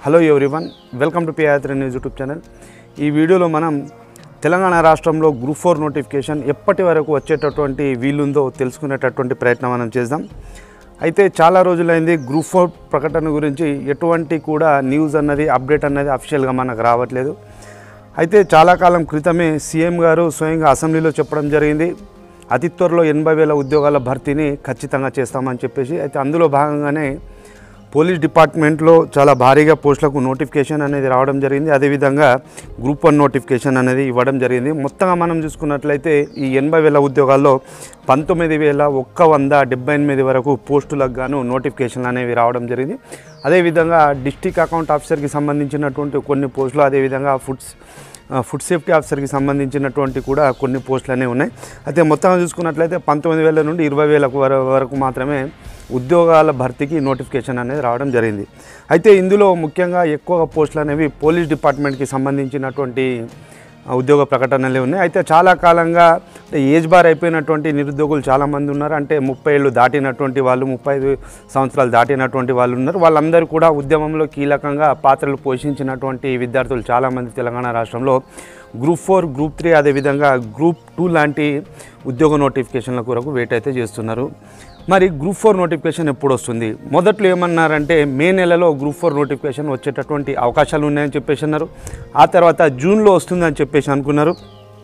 hello everyone welcome to పియాత్రి news YouTube channel ఈ వీడియోలో మనం తెలంగాణ రాష్ట్రంలో గ్రూప్ ఫోర్ నోటిఫికేషన్ ఎప్పటి వరకు వచ్చేటటువంటి వీలుందో తెలుసుకునేటటువంటి ప్రయత్నం మనం చేద్దాం అయితే చాలా రోజులైంది గ్రూప్ ఫోర్ ప్రకటన గురించి ఎటువంటి కూడా న్యూస్ అన్నది అప్డేట్ అన్నది అఫిషియల్గా మనకు రావట్లేదు అయితే చాలా కాలం క్రితమే సీఎం గారు స్వయంగా అసెంబ్లీలో చెప్పడం జరిగింది అతి త్వరలో ఎనభై వేల ఉద్యోగాల భర్తీని ఖచ్చితంగా చేస్తామని చెప్పేసి అయితే అందులో భాగంగానే పోలీస్ డిపార్ట్మెంట్లో చాలా భారీగా పోస్టులకు నోటిఫికేషన్ అనేది రావడం జరిగింది అదేవిధంగా గ్రూప్ వన్ నోటిఫికేషన్ అనేది ఇవ్వడం జరిగింది మొత్తంగా మనం చూసుకున్నట్లయితే ఈ ఎనభై వేల ఉద్యోగాల్లో పంతొమ్మిది వేల ఒక్క వంద డెబ్బై ఎనిమిది వరకు పోస్టులకు గాను నోటిఫికేషన్లు అనేవి రావడం జరిగింది అదేవిధంగా డిస్టిక్ అకౌంట్ ఆఫీసర్కి సంబంధించినటువంటి కొన్ని పోస్టులు అదేవిధంగా ఫుడ్స్ ఆ, ఫుడ్ సేఫ్టీ ఆఫీసర్కి సంబంధించినటువంటి కూడా కొన్ని పోస్టులు అనేవి ఉన్నాయి అయితే మొత్తంగా చూసుకున్నట్లయితే పంతొమ్మిది వేల నుండి ఇరవై వేల వరకు మాత్రమే ఉద్యోగాల భర్తీకి నోటిఫికేషన్ అనేది రావడం జరిగింది అయితే ఇందులో ముఖ్యంగా ఎక్కువ పోస్టులు అనేవి పోలీస్ డిపార్ట్మెంట్కి సంబంధించినటువంటి ఆ, ఉద్యోగ ప్రకటనలే ఉన్నాయి అయితే చాలా కాలంగా అంటే ఏజ్ బార్ అయిపోయినటువంటి నిరుద్యోగులు చాలామంది ఉన్నారు అంటే ముప్పై ఏళ్ళు దాటినటువంటి వాళ్ళు ముప్పై ఐదు సంవత్సరాలు దాటినటువంటి వాళ్ళు ఉన్నారు వాళ్ళందరూ కూడా ఉద్యమంలో కీలకంగా పాత్రలు పోషించినటువంటి విద్యార్థులు చాలామంది తెలంగాణ రాష్ట్రంలో గ్రూప్ ఫోర్ గ్రూప్ త్రీ అదేవిధంగా గ్రూప్ టూ లాంటి ఉద్యోగ నోటిఫికేషన్ల కొరకు వెయిట్ అయితే చేస్తున్నారు మరి గ్రూప్ ఫోర్ నోటిఫికేషన్ ఎప్పుడు వస్తుంది మొదట్లో ఏమన్నారంటే మే నెలలో గ్రూప్ ఫోర్ నోటిఫికేషన్ వచ్చేటటువంటి అవకాశాలు ఉన్నాయని చెప్పేసి అన్నారు ఆ తర్వాత జూన్లో వస్తుందని చెప్పేసి అనుకున్నారు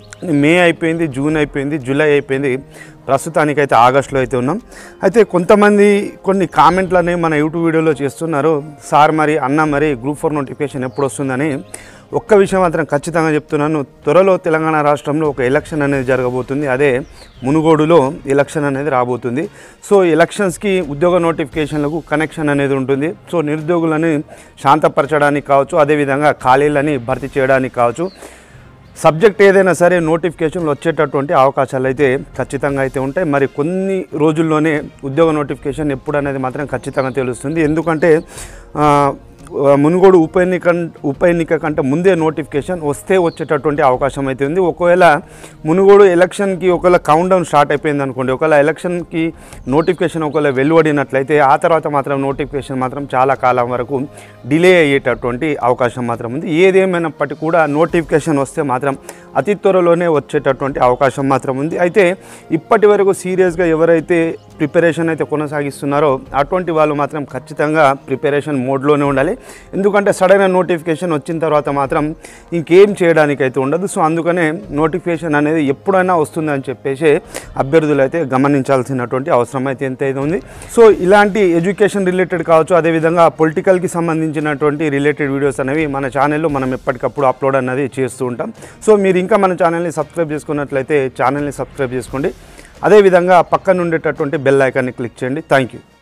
మే అయిపోయింది జూన్ అయిపోయింది జూలై అయిపోయింది ప్రస్తుతానికైతే ఆగస్టులో అయితే ఉన్నాం అయితే కొంతమంది కొన్ని కామెంట్లు అనేవి మన యూట్యూబ్ వీడియోలో చేస్తున్నారు సార్ మరి అన్న మరి గ్రూప్ ఫోర్ నోటిఫికేషన్ ఎప్పుడు వస్తుందని ఒక్క విషయం మాత్రం ఖచ్చితంగా చెప్తున్నాను త్వరలో తెలంగాణ రాష్ట్రంలో ఒక ఎలక్షన్ అనేది జరగబోతుంది అదే మునుగోడులో ఎలక్షన్ అనేది రాబోతుంది సో ఎలక్షన్స్కి ఉద్యోగ నోటిఫికేషన్లకు కనెక్షన్ అనేది ఉంటుంది సో నిరుద్యోగులని శాంతపరచడానికి కావచ్చు అదేవిధంగా ఖాళీలని భర్తీ చేయడానికి కావచ్చు సబ్జెక్ట్ ఏదైనా సరే నోటిఫికేషన్లు వచ్చేటటువంటి అవకాశాలు అయితే ఖచ్చితంగా అయితే ఉంటాయి మరి కొన్ని రోజుల్లోనే ఉద్యోగ నోటిఫికేషన్ ఎప్పుడు అనేది మాత్రం ఖచ్చితంగా తెలుస్తుంది ఎందుకంటే ఆ, మునుగోడు ఉప ఎన్నిక ఉప ఎన్నిక కంటే ముందే నోటిఫికేషన్ వస్తే వచ్చేటటువంటి అవకాశం అయితే ఉంది ఒకవేళ మునుగోడు ఎలక్షన్కి ఒకవేళ కౌంట్ డౌన్ స్టార్ట్ అయిపోయింది అనుకోండి ఒకవేళ ఎలక్షన్కి నోటిఫికేషన్ ఒకవేళ వెలువడినట్లయితే ఆ తర్వాత మాత్రం నోటిఫికేషన్ మాత్రం చాలా కాలం వరకు డిలే అయ్యేటటువంటి అవకాశం మాత్రం ఉంది ఏదేమైనప్పటికీ కూడా నోటిఫికేషన్ వస్తే మాత్రం అతి త్వరలోనే వచ్చేటటువంటి అవకాశం మాత్రం ఉంది అయితే ఇప్పటి వరకు సీరియస్గా ఎవరైతే ప్రిపరేషన్ అయితే కొనసాగిస్తున్నారో అటువంటి వాళ్ళు మాత్రం ఖచ్చితంగా ప్రిపరేషన్ మోడ్లోనే ఉండాలి ఎందుకంటే సడన్ నోటిఫికేషన్ వచ్చిన తర్వాత మాత్రం ఇంకేం చేయడానికి అయితే ఉండదు సో అందుకనే నోటిఫికేషన్ అనేది ఎప్పుడైనా వస్తుందని చెప్పేసి అభ్యర్థులు అయితే గమనించాల్సినటువంటి అవసరం అయితే ఎంతైతే ఉంది సో ఇలాంటి ఎడ్యుకేషన్ రిలేటెడ్ కావచ్చు అదేవిధంగా పొలిటికల్కి సంబంధించినటువంటి రిలేటెడ్ వీడియోస్ అనేవి మన ఛానల్లో మనం ఎప్పటికప్పుడు అప్లోడ్ అనేది చేస్తూ ఉంటాం సో మీరు ఇంకా మన ఛానల్ని సబ్స్క్రైబ్ చేసుకున్నట్లయితే ఛానల్ని సబ్స్క్రైబ్ చేసుకోండి అదేవిధంగా పక్కన ఉండేటటువంటి బెల్ ఐకాన్ని క్లిక్ చేయండి థ్యాంక్ యూ